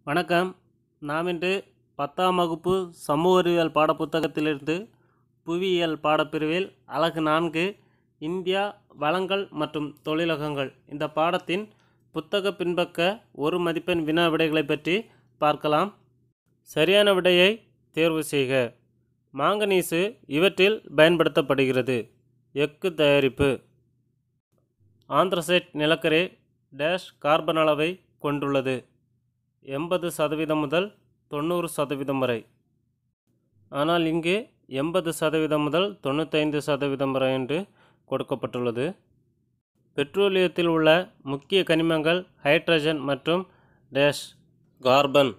வணக்கம் நாம் இன்று பத்தாம் வகுப்பு சமூக அறிவியல் பாடப்புத்தகத்திலிருந்து புவியியல் பாடப்பிரிவில் அலகு நான்கு இந்தியா வளங்கள் மற்றும் தொழிலகங்கள் இந்த பாடத்தின் புத்தக பின்பக்க ஒரு மதிப்பெண் வினா விடைகளை பற்றி பார்க்கலாம் சரியான விடையை தேர்வு செய்க மாங்கனீசு இவற்றில் பயன்படுத்தப்படுகிறது எஃகு தயாரிப்பு ஆந்திரசைட் நிலக்கரி டேஷ் கார்பன் அளவை கொண்டுள்ளது எண்பது சதவீதம் முதல் தொண்ணூறு சதவீதம் வரை ஆனால் இங்கு எண்பது சதவீதம் முதல் தொண்ணூத்தைந்து சதவீதம் வரை என்று கொடுக்கப்பட்டுள்ளது பெட்ரோலியத்தில் உள்ள முக்கிய கனிமங்கள் ஹைட்ரஜன் மற்றும் டேஷ் கார்பன்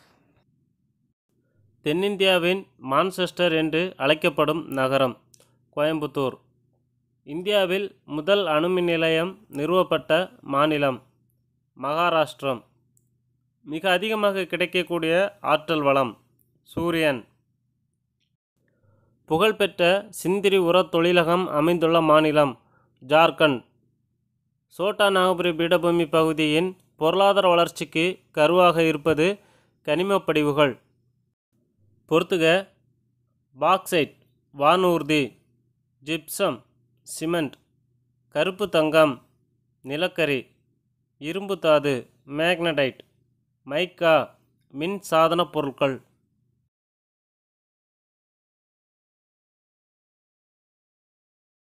தென்னிந்தியாவின் மான்செஸ்டர் என்று அழைக்கப்படும் நகரம் கோயம்புத்தூர் இந்தியாவில் முதல் அணுமின் நிலையம் நிறுவப்பட்ட மாநிலம் மகாராஷ்டிரம் மிக அதிகமாக கிடைக்கக்கூடிய ஆற்றல் வளம் சூரியன் புகழ்பெற்ற சிந்திரி உரத் தொழிலகம் அமைந்துள்ள மாநிலம் ஜார்க்கண்ட் சோட்டா நாகபுரி பீடபூமி பகுதியின் பொருளாதார வளர்ச்சிக்கு கருவாக இருப்பது கனிமப் படிவுகள் பொறுத்துக பாக்சைட் வானூர்தி ஜிப்சம் சிமெண்ட் கருப்பு தங்கம் நிலக்கரி இரும்பு தாது மேக்னடைட் மைக்கா மின் சாதனப் பொருட்கள்